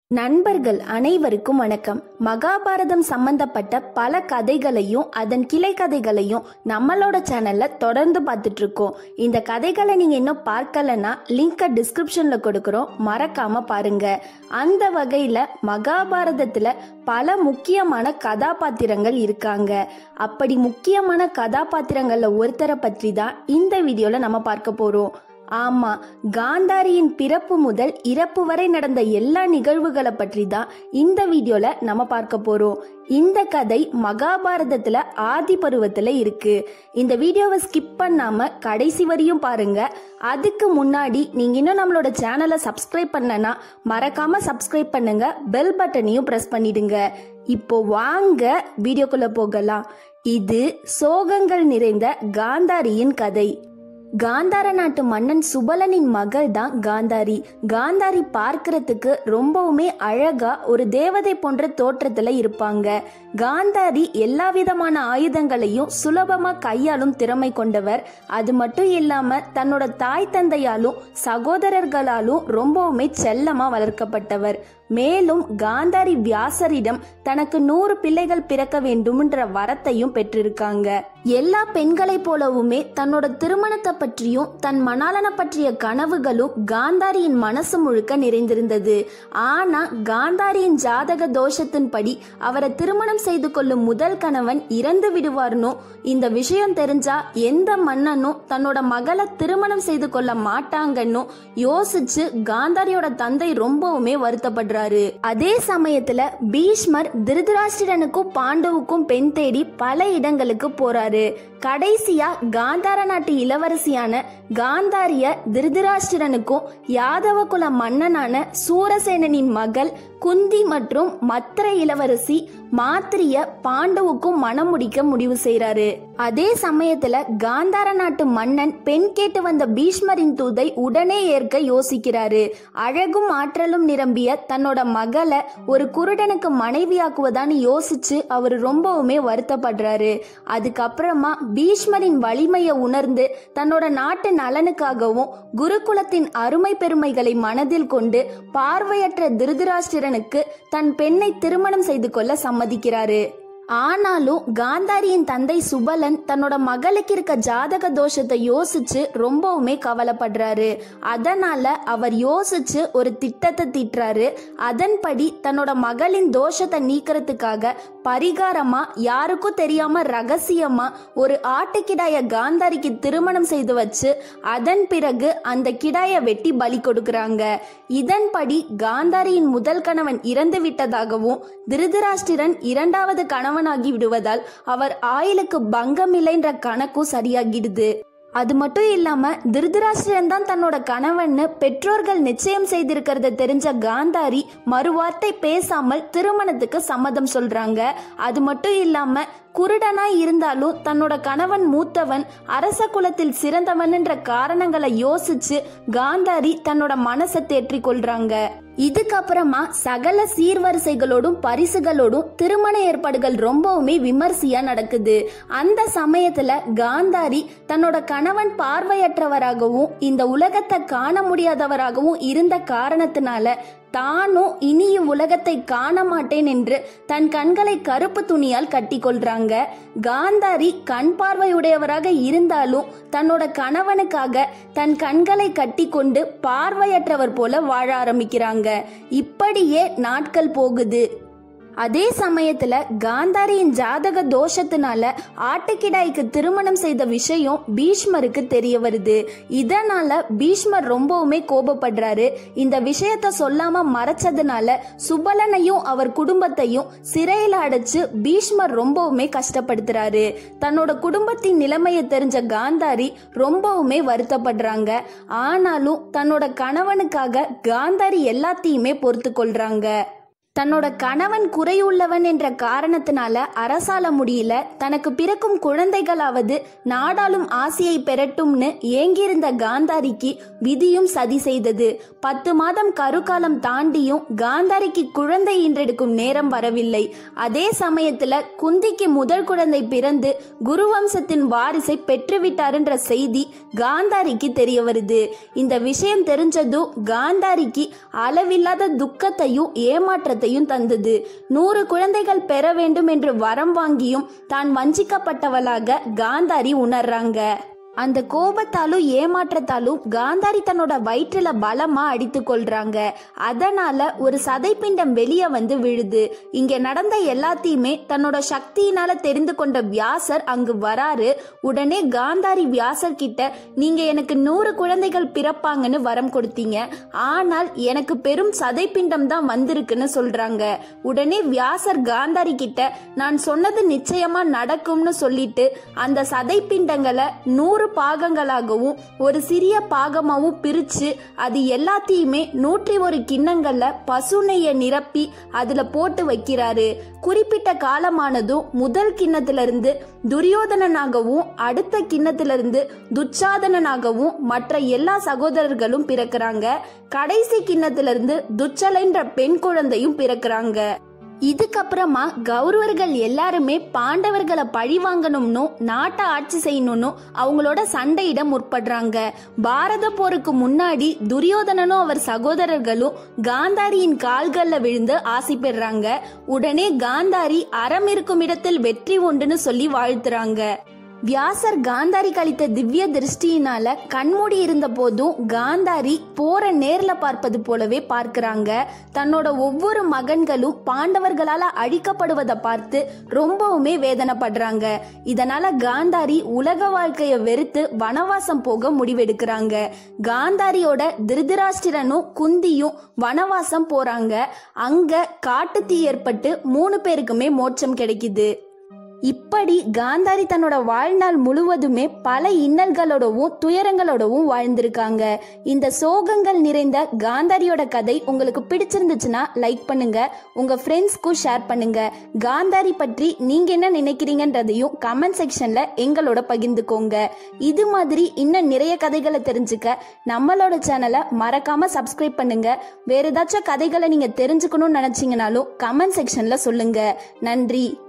நண்பர்கள் அனைவருக்கும் வணக்கம் மகாபாரதம் சம்பந்தப்பட்ட பல கதைகளையும் அதன் கிளை கதைகளையும் நம்மளோட சேனல்ல தொடர்ந்து பார்த்துட்டு இருக்கோம் இந்த கதைகளை நீங்க இன்னும் பார்க்கலன்னா லிங்கை டிஸ்கிரிப்ஷன்ல கொடுக்குறோம் மறக்காம பாருங்க அந்த வகையில மகாபாரதத்துல பல முக்கியமான கதாபாத்திரங்கள் இருக்காங்க அப்படி முக்கியமான கதாபாத்திரங்கள்ல ஒருத்தரை பற்றி தான் இந்த வீடியோல நம்ம பார்க்க போறோம் ஆமா காந்தாரியின் பிறப்பு முதல் இறப்பு வரை நடந்த எல்லா நிகழ்வுகளை பற்றி தான் இந்த வீடியோல நம்ம பார்க்க போறோம் இந்த கதை மகாபாரதத்துல ஆதி பருவத்துல இருக்கு இந்த வீடியோவை ஸ்கிப் பண்ணாம கடைசி வரையும் பாருங்க அதுக்கு முன்னாடி நீங்க இன்னும் நம்மளோட சேனலை சப்ஸ்கிரைப் பண்ணனா மறக்காம சப்ஸ்கிரைப் பண்ணுங்க பெல் பட்டனையும் பிரஸ் பண்ணிடுங்க இப்போ வாங்க வீடியோக்குள்ள போகலாம் இது சோகங்கள் நிறைந்த காந்தாரியின் கதை காந்தார நாட்டு மன்னன் சுபலனின் மகள் தான் காந்தாரி காந்தாரி பார்க்கறதுக்கு ரொம்பவுமே அழகா ஒரு தேவதை போன்ற தோற்றத்துல இருப்பாங்க காந்தாரி எல்லா விதமான ஆயுதங்களையும் சுலபமா கையாளும் திறமை கொண்டவர் அது மட்டும் இல்லாம தன்னோட தாய் தந்தையாலும் சகோதரர்களாலும் ரொம்பவுமே செல்லமா வளர்க்கப்பட்டவர் மேலும் காந்தாரி வியாசரிடம் தனக்கு நூறு பிள்ளைகள் பிறக்க வேண்டும்ன்ற வரத்தையும் பெற்றிருக்காங்க எல்லா பெண்களைப் போலவுமே தன்னோட திருமணத்தை பற்றியும் தன் மணாலனை பற்றிய கனவுகளும் காந்தாரியின் மனசு முழுக்க நிறைந்திருந்தது ஆனா காந்தாரியின் ஜாதக தோஷத்தின்படி அவரை திருமணம் செய்து கொள்ளும் முதல் கணவன் இறந்து விடுவார்னோ இந்த விஷயம் தெரிஞ்சா எந்த மன்னனும் தன்னோட மகளை திருமணம் செய்து கொள்ள மாட்டாங்கன்னு யோசிச்சு காந்தாரியோட தந்தை ரொம்பவுமே வருத்தப்படுறாரு அதே சமயத்துல பீஷ்மர் திருதராஷ்டிரனுக்கும் பாண்டவுக்கும் பெண் தேடி பல இடங்களுக்கு போறாரு கடைசியா காந்தார நாட்டு இளவரசியான காந்தாரிய திருதராஷ்டிரனுக்கும் யாதவ குல மன்னனான சூரசேனனின் மகள் குந்தி மற்றும் மத்திர இளவரசி மாத்திரிய பாண்டவுக்கும் மனம் முடிக்க முடிவு செய்றாரு அதே சமயத்துல காந்தார நாட்டு மன்னன் பெண் கேட்டு வந்த பீஷ்மரின் தூதை உடனே ஏற்க யோசிக்கிறாரு அழகும் ஆற்றலும் நிரம்பிய தன்னோட மகளை ஒரு குருடனுக்கு மனைவியாக்குவதான்னு யோசிச்சு அவர் ரொம்பவுமே வருத்தப்படுறாரு அதுக்கப்புறமா பீஷ்மரின் வலிமையை உணர்ந்து தன்னோட நாட்டு நலனுக்காகவும் குருகுலத்தின் அருமை பெருமைகளை மனதில் கொண்டு பார்வையற்ற திருதராஷ்டிரனுக்கு தன் பெண்ணை திருமணம் செய்து கொள்ள சம்மதிக்கிறாரு ஆனாலும் காந்தாரியின் தந்தை சுபலன் தன்னோட மகளுக்கு இருக்க ஜாதக தோஷத்தை யோசிச்சு ரொம்பவுமே கவலைப்படுறாரு அதனால அவர் யோசிச்சு ஒரு திட்டத்தை தீட்டுறாரு அதன்படி தன்னோட மகளின் தோஷத்தை நீக்கிறதுக்காக பரிகாரமா யாருக்கும் தெரியாம ரகசியமா ஒரு ஆட்டுக்கிடாய காந்தாரிக்கு திருமணம் செய்து வச்சு அதன் பிறகு அந்த கிடாய வெட்டி பலி கொடுக்கறாங்க இதன்படி காந்தாரியின் முதல் கணவன் இறந்து விட்டதாகவும் திருதராஷ்டிரன் இரண்டாவது கணவனாகி விடுவதால் அவர் ஆயுளுக்கு பங்கமில்லைன்ற கணக்கும் சரியாகிடுது அது மட்டும் இல்லாம திருதராஷ்டிரன் தான் தன்னோட கணவன்னு பெற்றோர்கள் நிச்சயம் செய்திருக்கிறத தெரிஞ்ச காந்தாரி மறுவார்த்தை பேசாமல் திருமணத்துக்கு சம்மதம் சொல்றாங்க அது மட்டும் இல்லாம குருடனா இருந்தாலும் தன்னோட கணவன் மூத்தவன் அரச குலத்தில் சிறந்தவன்ன்ற காரணங்களை யோசிச்சு காந்தாரி தன்னோட மனசை தேற்றிக் கொள்றாங்க இதுக்கப்புறமா சகல சீர்வரிசைகளோடும் பரிசுகளோடும் திருமண ஏற்பாடுகள் ரொம்பவுமே விமர்சையா நடக்குது அந்த சமயத்துல காந்தாரி தன்னோட கணவன் பார்வையற்றவராகவும் இந்த உலகத்தை காண முடியாதவராகவும் இருந்த காரணத்தினால தானும் இனி இவ்வுலகத்தை காண மாட்டேன் என்று தன் கண்களை கருப்பு துணியால் கட்டி கொள்றாங்க காந்தாரி கண் பார்வையுடையவராக இருந்தாலும் தன்னோட கணவனுக்காக தன் கண்களை கட்டி கொண்டு பார்வையற்றவர் போல வாழ ஆரம்பிக்கிறாங்க இப்படியே நாட்கள் போகுது அதே சமயத்துல காந்தாரியின் ஜாதக தோஷத்தினால ஆட்டுக்கிடாய்க்கு திருமணம் செய்த விஷயம் பீஷ்மருக்கு தெரிய வருது இதனால பீஷ்மர் ரொம்பவுமே கோபப்படுறாரு இந்த விஷயத்த சொல்லாம மறைச்சதுனால சுபலனையும் அவர் குடும்பத்தையும் சிறையில அடைச்சு பீஷ்மர் ரொம்பவுமே கஷ்டப்படுத்துறாரு தன்னோட குடும்பத்தின் நிலைமையை தெரிஞ்ச காந்தாரி ரொம்பவுமே வருத்தப்படுறாங்க ஆனாலும் தன்னோட கணவனுக்காக காந்தாரி எல்லாத்தையுமே பொறுத்து கொள்றாங்க தன்னோட கணவன் குறையுள்ளவன் என்ற காரணத்தினால அரசால முடியல தனக்கு பிறக்கும் குழந்தைகளாவது நாடாளும் ஆசையை பெறட்டும்னு ஏங்கியிருந்த காந்தாரிக்கு விதியும் சதி செய்தது பத்து மாதம் கருக்காலம் தாண்டியும் காந்தாரிக்கு குழந்தை ஈன்றெடுக்கும் நேரம் வரவில்லை அதே சமயத்துல குந்திக்கு முதல் குழந்தை பிறந்து குருவம்சத்தின் வாரிசை பெற்றுவிட்டாருன்ற செய்தி காந்தாரிக்கு தெரிய வருது இந்த விஷயம் தெரிஞ்சதும் காந்தாரிக்கு அளவில்லாத துக்கத்தையும் ஏமாற்றத்தையும் தந்தது நூறு குழந்தைகள் பெற வேண்டும் என்று வரம் வாங்கியும் தான் வஞ்சிக்கப்பட்டவளாக காந்தாரி உணர்றாங்க அந்த கோபத்தாலும் ஏமாற்றத்தாலும் காந்தாரி தன்னோட வயிற்றுல பலமா அடித்து கொள்றாங்க அதனால ஒரு சதைப்பிண்டம் வெளியே வந்து விழுது இங்க நடந்த எல்லாத்தையுமே தன்னோட சக்தியினால தெரிந்து கொண்ட வியாசர் அங்கு வராரு உடனே காந்தாரி வியாசர் கிட்ட நீங்க எனக்கு நூறு குழந்தைகள் பிறப்பாங்கன்னு வரம் கொடுத்தீங்க ஆனால் எனக்கு பெரும் சதைப்பிண்டம் தான் வந்திருக்குன்னு சொல்றாங்க உடனே வியாசர் காந்தாரி கிட்ட நான் சொன்னது நிச்சயமா நடக்கும்னு சொல்லிட்டு அந்த சதைப்பிண்டங்களை நூறு பாகங்களாகவும் ஒரு சிறிய பாகமாகவும் பிரிச்சு அது எல்லாத்தையுமே நூற்றி ஒரு கிண்ணங்கள்ல பசுனைய நிரப்பி அதுல போட்டு வைக்கிறாரு குறிப்பிட்ட காலமானதும் முதல் கிண்ணத்திலிருந்து துரியோதனனாகவும் அடுத்த கிண்ணத்திலிருந்து துச்சாதனனாகவும் மற்ற எல்லா சகோதரர்களும் பிறக்கிறாங்க கடைசி கிண்ணத்திலிருந்து துச்சலைன்ற பெண் குழந்தையும் பிறக்கிறாங்க இதுக்கப்புறமா கௌரவர்கள் எல்லாருமே பாண்டவர்களை பழி வாங்கணும்னு நாட்டை ஆட்சி செய்யணும்னு அவங்களோட சண்டையிட முற்படுறாங்க பாரத போருக்கு முன்னாடி துரியோதனனும் அவர் சகோதரர்களும் காந்தாரியின் கால்கள்ல விழுந்து ஆசை பெறாங்க உடனே காந்தாரி அறம் இருக்கும் இடத்தில் வெற்றி உண்டுன்னு சொல்லி வாழ்த்துறாங்க வியாசர் காந்தாரி கழித்த திவ்ய திருஷ்டியினால கண்மூடி இருந்த போதும் காந்தாரி போற நேர்ல பார்ப்பது போலவே பார்க்கறாங்க தன்னோட ஒவ்வொரு மகன்களும் பாண்டவர்களால அழிக்கப்படுவதை பார்த்து ரொம்பவுமே வேதனைப்படுறாங்க இதனால காந்தாரி உலக வாழ்க்கைய வெறுத்து வனவாசம் போக முடிவெடுக்கிறாங்க காந்தாரியோட திருதராஷ்டிரனும் குந்தியும் வனவாசம் போறாங்க அங்க காட்டுத்தீ ஏற்பட்டு மூணு பேருக்குமே மோட்சம் கிடைக்குது இப்படி காந்தாரி தன்னோட வாழ்நாள் முழுவதுமே பல இன்னல்களோடவும் துயரங்களோடவும் வாழ்ந்திருக்காங்க இந்த சோகங்கள் நிறைந்த காந்தாரியோட கதை உங்களுக்கு பிடிச்சிருந்துச்சுன்னா லைக் பண்ணுங்க உங்க ஃப்ரெண்ட்ஸ்க்கும் ஷேர் பண்ணுங்க காந்தாரி பற்றி நீங்க என்ன நினைக்கிறீங்கன்றதையும் கமெண்ட் செக்ஷன்ல எங்களோட பகிர்ந்துக்கோங்க இது மாதிரி இன்னும் நிறைய கதைகளை தெரிஞ்சுக்க நம்மளோட சேனலை மறக்காம சப்ஸ்கிரைப் பண்ணுங்க வேற ஏதாச்சும் கதைகளை நீங்க தெரிஞ்சுக்கணும்னு நினைச்சீங்கனாலும் கமெண்ட் செக்ஷன்ல சொல்லுங்க நன்றி